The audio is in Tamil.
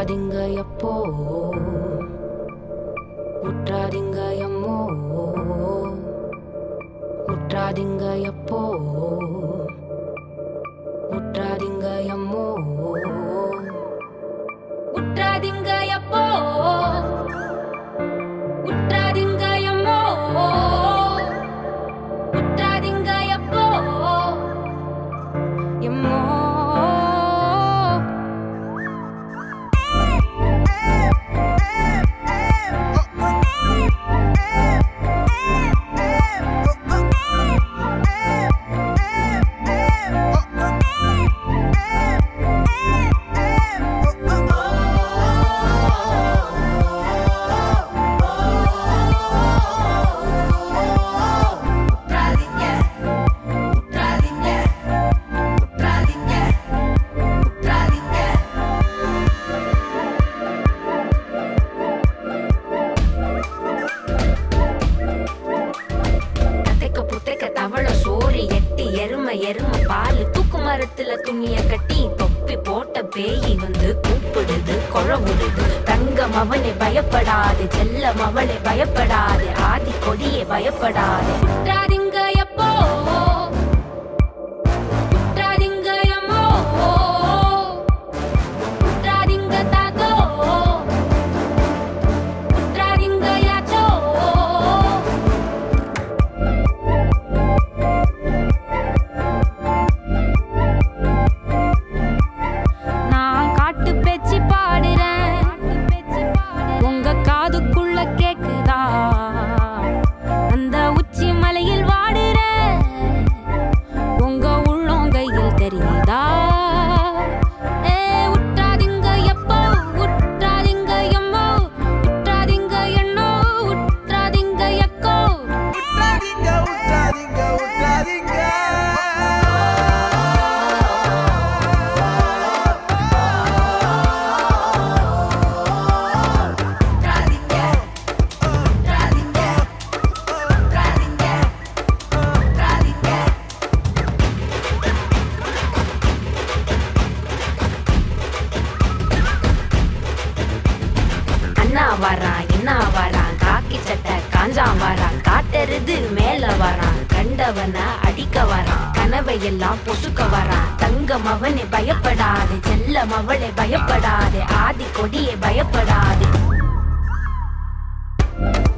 விட்றாதீங்க எப்போ விட்றாதீங்க எம்மோ விட்றாதீங்க எப்போ விட்றாதீங்க எம்மோ விட்றாதீங்க எப்போ விட்றாதீங்க எம்மோ விட்றாதீங்க எப்போ எம்மோ விட்றாதீங்க விட்றாதீங்க விட்றாதீங்க விட்றாதீங்க கத்தைக்க புத்தைக்க தவள சோறு எட்டி எருமை எருமை பால் தூக்கு மரத்துல துணிய கட்டி தொப்பி போட்ட பேய் வந்து கூப்பிடுது குழவுடுது தங்கம் அவனை பயப்படாது செல்லம் அவளை பயப்படாது ஆதி கொடியே பயப்படாது விட்றாதீங்க எப்போ விட்றாதீங்க எம்மோ விட்றாதீங்க தாத்தோ விட்றாதீங்க யாச்சோ நான் காட்டு பேச்சு பாடுறேன் உங்க காதுக்குள்ள கேக்குதா அந்த உச்சி மலையில் வாடுறேன் உங்க உள்ளங்கையில் தெரியுதா ஏ உற்றாதீங்க எப்போ உற்றாதீங்க எம்மோ உற்றாதீங்க எண்ணோ உற்றாதீங்க எக்கோ விட்றாதீங்க விட்றாதீங்க விட்றாதீங்க விட்றாதீங்க விட்றாதீங்க விட்றாதீங்க விட்றாதீங்க அண்ணா வரான் என்ன வரான் காக்கி சட்டை காஞ்சான் வரான் காட்டருது மேல வரான் கண்டவன அடிக்க வரான் கனவை எல்லாம் பொசுக்க வரான் தங்கம் அவனை பயப்படாது செல்லம் அவளை பயப்படாது ஆதி கொடியை பயப்படாது